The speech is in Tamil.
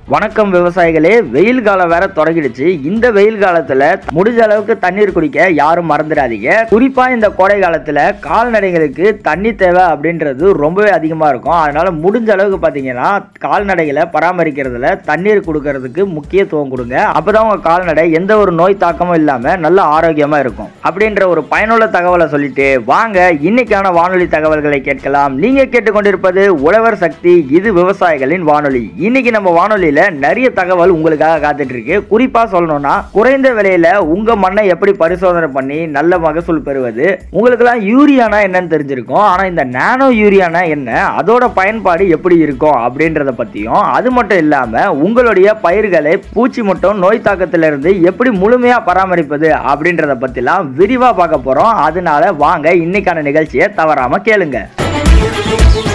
வணக்கம் விவசாயிகளே வெயில் காலம் வேற தொடங்கிடுச்சு இந்த வெயில் காலத்துல முடிஞ்ச அளவுக்கு தண்ணீர் குடிக்க யாரும் மறந்துடாதீங்க குறிப்பா இந்த கோடை காலத்துல கால்நடைகளுக்கு தண்ணி தேவை அப்படின்றது ரொம்பவே அதிகமா இருக்கும் அதனால முடிஞ்ச அளவுக்கு பாத்தீங்கன்னா கால்நடைகளை பராமரிக்கிறதுல தண்ணீர் கொடுக்கறதுக்கு முக்கியத்துவம் கொடுங்க அப்பதான் உங்க கால்நடை எந்த ஒரு நோய் தாக்கமும் இல்லாம நல்ல ஆரோக்கியமா இருக்கும் அப்படின்ற ஒரு பயனுள்ள தகவலை சொல்லிட்டு வாங்க இன்னைக்கான வானொலி தகவல்களை கேட்கலாம் நீங்க கேட்டுக்கொண்டிருப்பது உழவர் சக்தி இது விவசாயிகளின் வானொலி இன்னைக்கு நம்ம வானொலியில நிறைய தகவல் உங்களுக்காக காத்துட்டு இருக்கு குறிப்பா சொல்லணும்னா குறைந்த விலையில உங்க மண்ணை எப்படி பரிசோதனை பண்ணி நல்ல மகசூல் பெறுவது உங்களுக்கெல்லாம் யூரியானா என்னன்னு தெரிஞ்சிருக்கும் ஆனா இந்த நானோ யூரியானா என்ன அதோட பயன்பாடு எப்படி இருக்கும் அப்படின்றத பத்தியும் அது மட்டும் இல்லாம உங்களுடைய பயிர்களை பூச்சி மற்றும் நோய் தாக்கத்திலிருந்து எப்படி முழுமையா பராமரிப்பது அப்படின்றத பத்திலாம் விரிவா பார்க்க போறோம் அதனால வாங்க இன்னைக்கான நிகழ்ச்சியை தவறாம கேளுங்க